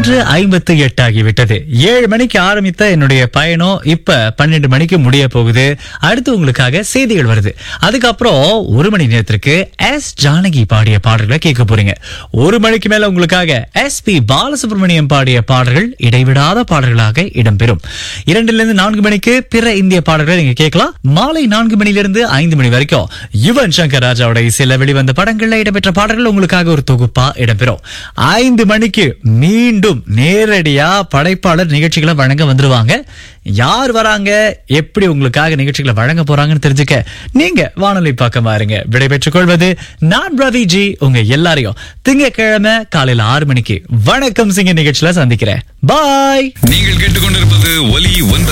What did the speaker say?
மூன்று ஐம்பத்து எட்டு ஆகிவிட்டது ஏழு மணிக்கு ஆரம்பித்த என்னுடைய பயணம் இப்ப பன்னெண்டு மணிக்கு முடிய போகுது அடுத்து உங்களுக்காக செய்திகள் வருது அதுக்கப்புறம் ஒரு மணி நேரத்திற்கு எஸ் ஜானகி பாடிய பாடல்களை கேட்க போறீங்க ஒரு மணிக்கு மேல உங்களுக்காக எஸ் பி பாலசுப்ரமணியம் பாடிய பாடல்கள் இடைவிடாத பாடல்களாக இடம்பெறும் இரண்டுல இருந்து நான்கு மணிக்கு பிற இந்திய பாடல்களை நீங்க கேட்கலாம் மாலை நான்கு மணிலிருந்து ஐந்து மணி வரைக்கும் யுவன் சங்கர் ராஜாவோட இசையில வெளிவந்த படங்கள்ல இடம்பெற்ற பாடல்கள் உங்களுக்காக ஒரு தொகுப்பா இடம்பெறும் ஐந்து மணிக்கு மீண்டும் நேரடியா படைப்பாளர் நிகழ்ச்சிகளை வழங்க வந்துருவாங்க யார் வராங்க எப்படி உங்களுக்காக நிகழ்ச்சிகளை வழங்க போறாங்கன்னு தெரிஞ்சுக்க நீங்க வானொலி பக்கம் பாருங்க விடைபெற்றுக் கொள்வது நான் ரவி ஜி உங்க எல்லாரையும் திங்கட்கிழமை காலையில ஆறு மணிக்கு வணக்கம் சிங்க நிகழ்ச்சியில சந்திக்கிறேன் பாய் நீங்கள் கேட்டுக்கொண்டிருப்பது ஒலி ஒன்பது